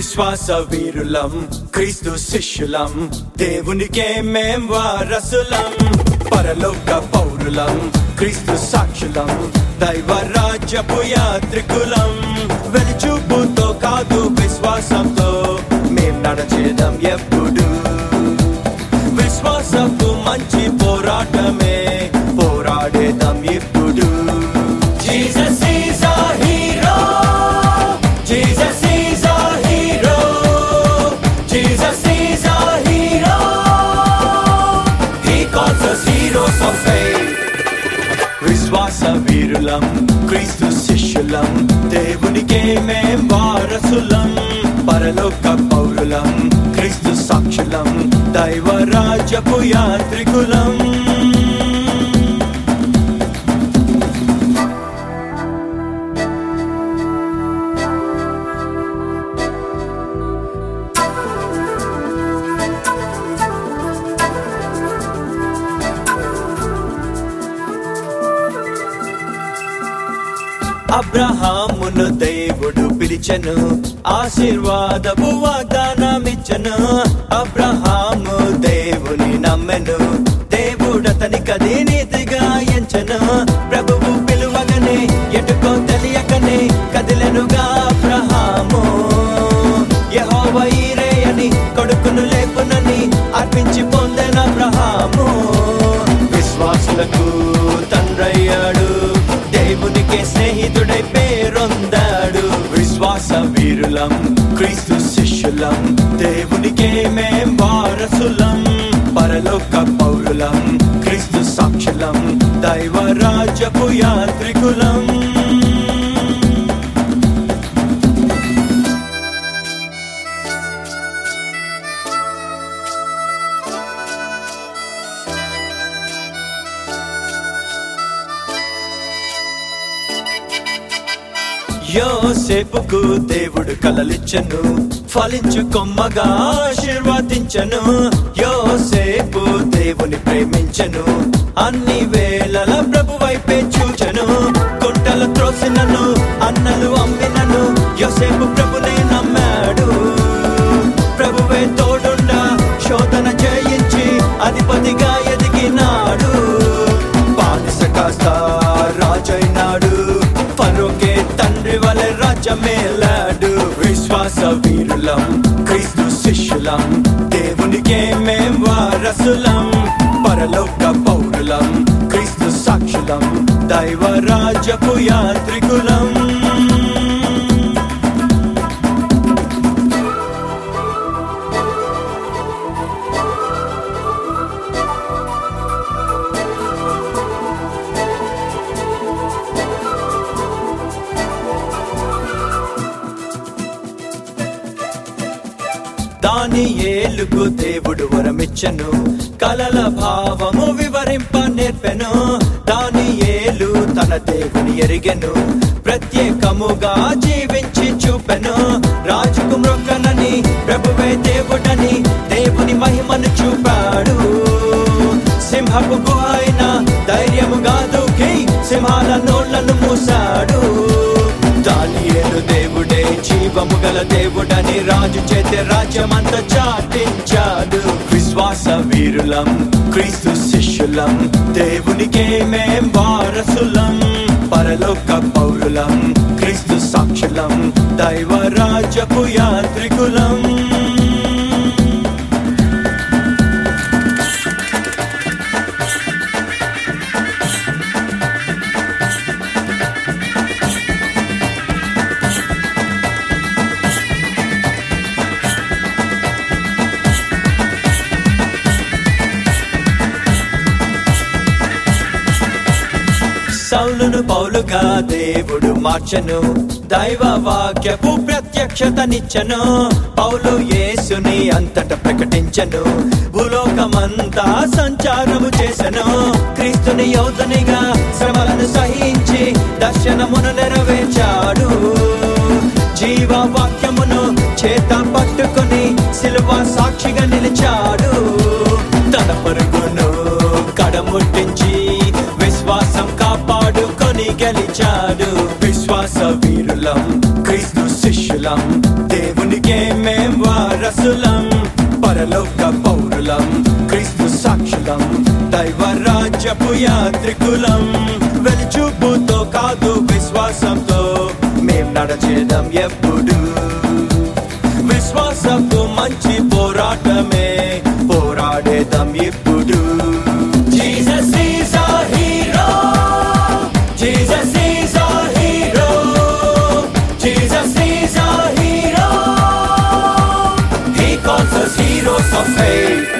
విశ్వాస వీరులం క్రీస్తు శిష్యులం దేవునికే మేం వారసులం పరలోక పౌరులం క్రీస్తు సాక్షులం దైవ రాజ్యపు యాత్రికులం వెలిచూపుతో కాదు విశ్వాసంతో మేం నడచేదం ఎప్పుడు విశ్వాసపు మంచి పోరాటమే పోరాడేదం ఇప్పుడు Jesus is our hero. Jesus is our hero. Jesus is our hero. He calls us heroes of faith. విశ్వాస వీరులం క్రీస్తు శిష్యులం దేవునికే మేం వారసులం పరలోక పౌరులం క్రీస్తు సాక్షులం దైవ రాజ్యపు యాత్రికులం అబ్రహామును దేవుడు పిలిచెను ఆశీర్వాదపు వాగ్దానమిచ్చను అబ్రహాము దేవుని నమ్మెను దేవుడు అతని కది నీతిగా ఎంచెను ప్రభువు పిలువగనే ఎటుకో తెలియకనే కదిలెనుగా అబ్రహాము యెహోవా ఈరే అని కొడుకును లేపునని అర్పించి పొందెన అబ్రహాము విశ్వాసులకు తండ్రయ్యాడు దేవునికి స్నేహితుడై పేరొందాడు విశ్వాస వీరులం క్రీస్తు శిష్యులం దేవునికే మేం వారసులం పరలోక పౌరులం క్రీస్తు సాక్షులం దైవ రాజ్యపు యాత్రికులం యోసేపుకు దేవుడు కలలిచ్చను ఫలించు కొమ్మగా ఆశీర్వదించను యోసేపు దేవుని ప్రేమించను అన్ని వేళల ప్రభు వైపే చూచను గుంటల త్రోసినను అన్నలు అమ్మినను యోసేపు ప్రభునే నమ్మాడు ప్రభువే తోడుండా శోధన చేయించి అధిపతిగా ఎదిగినాడు బానిస కాస్త రాజైనాడు ఫరోకే తండ్రి వలె రాజ్యమేలాడు విశ్వాస వీరులం క్రీస్తు శిష్యులం దేవునికే మేం వారసులం పరలోక పౌరులం క్రీస్తు సాక్షులం దైవ రాజ్యపు యాత్రికులం దాని ఏలుగు దేవుడు వరమిచ్చను కలల భావము వివరింప నేర్పెను దాని ఏలు తన దేవుని ఎరిగెను ప్రత్యేకముగా జీవించి చూపెను రాజుకు మృక్కనని ప్రభువే దేవుడని దేవుని మహిమను చూపాడు సింహపు గుహైన ధైర్యముగా దూకి సింహాల నోళ్లను మూసాడు దానియేలు దేవుడే జీవము గల దేవుడని రాజు చేతే రాజ్యమంత చాటించాడు విశ్వాస వీరులం క్రీస్తు శిష్యులం దేవునికే మేం వారసులం పరలోక పౌరులం క్రీస్తు సాక్షులం దైవ రాజ్యపు యాత్రికులం సౌలును పౌలుగా దేవుడు మార్చను దైవ వాక్యపు ప్రత్యక్షతనిచ్చను పౌలు యేసుని అంతట ప్రకటించను భూలోకమంతా సంచారము చేసెను క్రీస్తుని యోధనిగా శ్రమలను సహించి దర్శనమును నెరవేర్చాడు జీవ వాక్యమును చేత పట్టుకొని సిలువ సాక్షిగా నిలిచాడు తన పరుగును కడముట్టించి విశ్వాసం కాపాడుకొని గెలిచాడు విశ్వాస వీరులం క్రీస్తు శిష్యులం దేవునికే మేం వారసులం పరలోక పౌరులం క్రీస్తు సాక్షులం దైవ రాజ్యపు యాత్రికులం వెలిచూపుతో కాదు విశ్వాసంతో మేం నడచేదం ఎప్పుడు విశ్వాసపు మంచి పోరాటమే పోరాడేదం ఇప్పుడు Jesus is our hero. Jesus is our hero. Jesus is our hero. He calls us heroes of faith.